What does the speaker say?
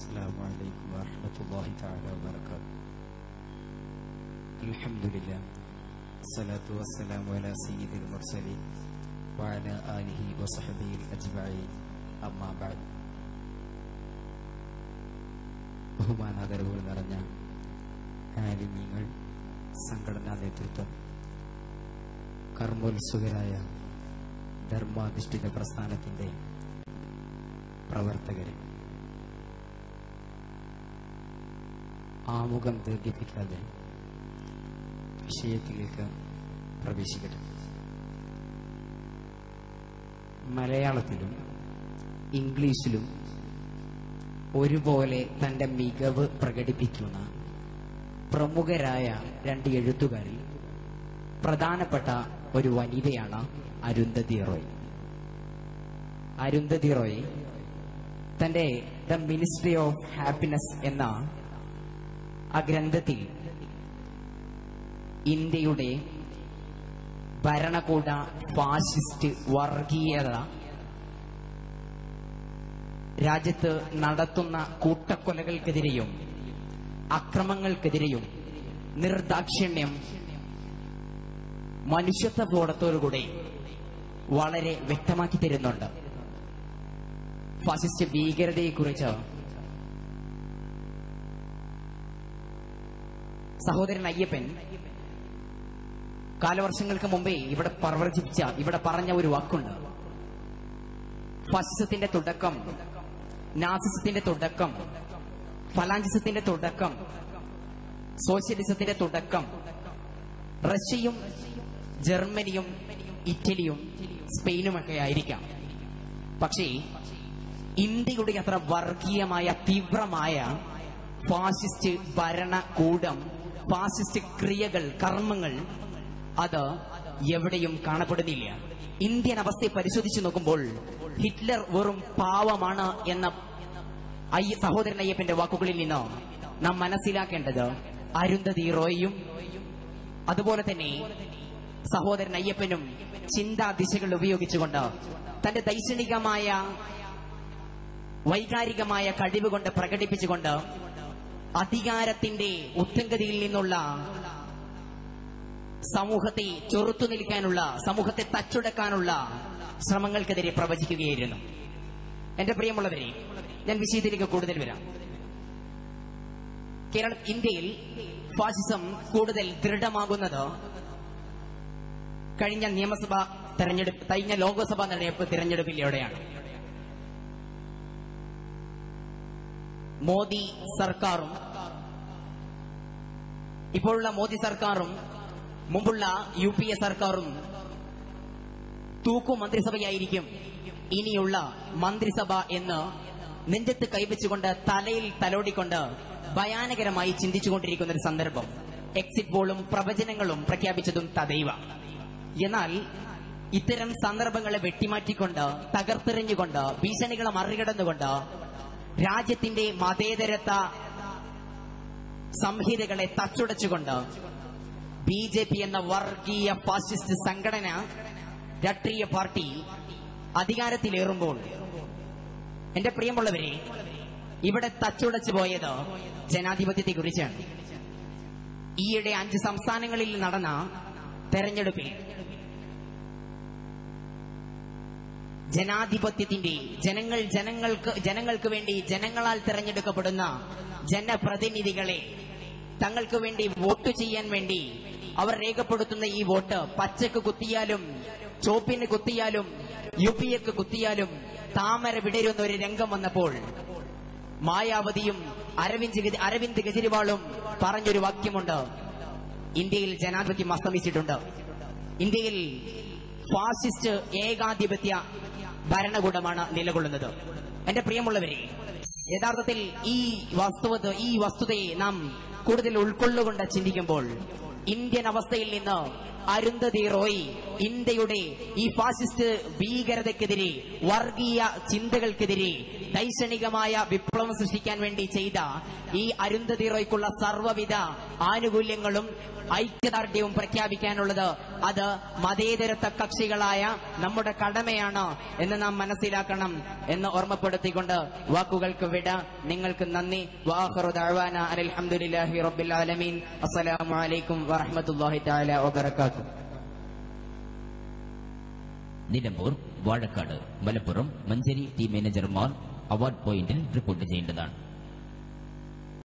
السلام عليكم ورحمة الله تعالى وبركاته الحمد لله الصلاة والسلام على سيد المرسلين وعلى آله وصحبه أجمعين أما بعد ബഹുമാനാദരവുകൾ നിറഞ്ഞ ആലിമീങ്ങൾ സംഘടനാ നേതൃത്വം കർമ്മോത്സുകരായ ധർമാധിഷ്ഠിത പ്രസ്ഥാനത്തിന്റെ പ്രവർത്തകരെ ആമുഖം ദീർഘിപ്പിക്കാതെ വിഷയത്തിലേക്ക് പ്രവേശിക്കട്ടെ മലയാളത്തിലും ഇംഗ്ലീഷിലും ഒരുപോലെ തന്റെ മികവ് പ്രകടിപ്പിക്കുന്ന പ്രമുഖരായ രണ്ട് എഴുത്തുകാരിൽ പ്രധാനപ്പെട്ട ഒരു വനിതയാണ് അരുന്ധതി റോയ് അരുന്ധതി റോയ് തന്റെ ദ മിനിസ്ട്രി ഓഫ് ഹാപ്പിനെസ് എന്ന ആ ഗ്രന്ഥത്തിൽ ഇന്ത്യയുടെ ഭരണകൂട ഫാഷിസ്റ്റ് വർഗീയത രാജ്യത്ത് നടത്തുന്ന കൂട്ടക്കൊലകൾക്കെതിരെയും അക്രമങ്ങൾക്കെതിരെയും നിർദാക്ഷിണ്യം മനുഷ്യത്വ ബോധത്തോടുകൂടി വളരെ വ്യക്തമാക്കി തരുന്നുണ്ട് ഫാസിസ്റ്റ് ഭീകരതയെക്കുറിച്ച് സഹോദരൻ അയ്യപ്പൻ കാലവർഷങ്ങൾക്ക് മുമ്പേ ഇവിടെ പ്രവർത്തിപ്പിച്ച ഇവിടെ പറഞ്ഞ ഒരു വാക്കുണ്ട് ഫാസിസത്തിന്റെ തുടക്കം നാസിസത്തിന്റെ തുടക്കം ഫലാഞ്ചിസത്തിന്റെ തുടക്കം സോഷ്യലിസത്തിന്റെ തുടക്കം റഷ്യയും ജർമ്മനിയും ഇറ്റലിയും സ്പെയിനുമൊക്കെ ആയിരിക്കാം പക്ഷേ ഇന്ത്യയുടെ അത്ര വർഗീയമായ തീവ്രമായ ഫാസിസ്റ്റ് ഭരണകൂടം ഫാസിസ്റ്റ് ക്രിയകൾ കർമ്മങ്ങൾ അത് എവിടെയും കാണപ്പെടുന്നില്ല ഇന്ത്യൻ അവസ്ഥയെ പരിശോധിച്ചു നോക്കുമ്പോൾ ഹിറ്റ്ലർ വെറും പാവമാണ് എന്ന അയ്യ സഹോദരൻ അയ്യപ്പന്റെ വാക്കുകളിൽ നിന്ന് നാം മനസ്സിലാക്കേണ്ടത് അരുന്ധതി റോയും അതുപോലെ തന്നെ സഹോദരൻ അയ്യപ്പനും ചിന്താ ദിശകൾ ഉപയോഗിച്ചുകൊണ്ട് തന്റെ ദൈക്ഷണികമായ വൈകാരികമായ കഴിവ് കൊണ്ട് പ്രകടിപ്പിച്ചുകൊണ്ട് അധികാരത്തിന്റെ ഉത്തങ്കതയിൽ നിന്നുള്ള സമൂഹത്തെ ചെറുത്തു നിൽക്കാനുള്ള സമൂഹത്തെ തച്ചുടക്കാനുള്ള ശ്രമങ്ങൾക്കെതിരെ പ്രവചിക്കുകയായിരുന്നു എന്റെ പ്രിയമുള്ളവരെ ഞാൻ വിഷയത്തിലേക്ക് കൂടുതൽ വരാം കേരള ഇന്ത്യയിൽ ഫാസിസം കൂടുതൽ ദൃഢമാകുന്നത് കഴിഞ്ഞ നിയമസഭാ തെരഞ്ഞെടുപ്പ് കഴിഞ്ഞ ലോക്സഭാ തെരഞ്ഞെടുപ്പ് തിരഞ്ഞെടുപ്പിലൂടെയാണ് മോദി സർക്കാരും ഇപ്പോഴുള്ള മോദി സർക്കാരും മുമ്പുള്ള യു പി എ സർക്കാരും തൂക്കു മന്ത്രിസഭയായിരിക്കും ഇനിയുള്ള മന്ത്രിസഭ എന്ന് നെഞ്ചത്ത് കൈവച്ചുകൊണ്ട് തലയിൽ തലോടിക്കൊണ്ട് ഭയാനകരമായി ചിന്തിച്ചുകൊണ്ടിരിക്കുന്ന ഒരു സന്ദർഭം എക്സിറ്റ് പോളും പ്രവചനങ്ങളും പ്രഖ്യാപിച്ചതും തദൈവ എന്നാൽ ഇത്തരം സന്ദർഭങ്ങളെ വെട്ടിമാറ്റിക്കൊണ്ട് തകർത്തെറിഞ്ഞുകൊണ്ട് ഭീഷണികളെ മറികടന്നുകൊണ്ട് രാജ്യത്തിന്റെ മതേതരത്വ സംഹിതകളെ തച്ചുടച്ചുകൊണ്ട് ബി ജെ പി എന്ന വർഗീയ ഫാസിസ്റ്റ് സംഘടന രാഷ്ട്രീയ പാർട്ടി അധികാരത്തിലേറുമ്പോൾ എന്റെ പ്രിയമുള്ളവരെ ഇവിടെ തച്ചുടച്ചു പോയത് ജനാധിപത്യത്തെ കുറിച്ചാണ് ഈയിടെ അഞ്ച് സംസ്ഥാനങ്ങളിൽ നടന്ന തെരഞ്ഞെടുപ്പിൽ ജനാധിപത്യത്തിന്റെ ജനങ്ങൾ ജനങ്ങൾക്ക് ജനങ്ങൾക്ക് വേണ്ടി ജനങ്ങളാൽ തെരഞ്ഞെടുക്കപ്പെടുന്ന ജനപ്രതിനിധികളെ തങ്ങൾക്ക് വേണ്ടി വോട്ട് ചെയ്യാൻ വേണ്ടി അവർ രേഖപ്പെടുത്തുന്ന ഈ വോട്ട് പച്ചക്ക് കുത്തിയാലും ചോപ്പിന് കുത്തിയാലും യു പി എക്ക് കുത്തിയാലും താമര വിടരുന്ന ഒരു രംഗം വന്നപ്പോൾ മായാവതിയും അരവിന്ദ് കെജ്- അരവിന്ദ് കെജ്രിവാളും പറഞ്ഞൊരു വാക്യമുണ്ട് ഇന്ത്യയിൽ ജനാധിപത്യം അസ്തമിച്ചിട്ടുണ്ട് ഇന്ത്യയിൽ ഫാസിസ്റ്റ് ഏകാധിപത്യ ഭരണകൂടമാണ് നിലകൊള്ളുന്നത് എന്റെ പ്രിയമുള്ളവരെ യഥാർത്ഥത്തിൽ ഈ വസ്തുവത് ഈ വസ്തുതയെ നാം കൂടുതൽ ഉൾക്കൊള്ളുകൊണ്ട് ചിന്തിക്കുമ്പോൾ ഇന്ത്യൻ അവസ്ഥയിൽ നിന്ന് അരുന്ധതി റോയ് ഇന്ത്യയുടെ ഈ ഫാസിസ്റ്റ് ഭീകരതയ്ക്കെതിരെ വർഗീയ ചിന്തകൾക്കെതിരെ ദൈക്ഷണികമായ വിപ്ലവം സൃഷ്ടിക്കാൻ വേണ്ടി ചെയ്ത ഈ അരുന്ധതി റോയ്ക്കുള്ള സർവ്വവിധ ആനുകൂല്യങ്ങളും ഐക്യദാർഢ്യവും പ്രഖ്യാപിക്കാനുള്ളത് അത് മതേതരത്വ കക്ഷികളായ നമ്മുടെ കടമയാണ് എന്ന് നാം മനസ്സിലാക്കണം എന്ന് ഓർമ്മപ്പെടുത്തിക്കൊണ്ട് വാക്കുകൾക്ക് വിട നിങ്ങൾക്ക് നന്ദി വാഹറു ദഅ്വാന അൽഹംദുലില്ലാഹി റബ്ബിൽ ആലമീൻ അസ്സലാമു അലൈക്കും വറഹ്മത്തുള്ളാഹി തആല വബറകാതുഹു നിലമ്പൂർ വാഴക്കാട് മലപ്പുറം മഞ്ചേരി ടീം മാനേജർമാർ അവാർഡ് പോയിന്റിൽ റിപ്പോർട്ട് ചെയ്യേണ്ടതാണ്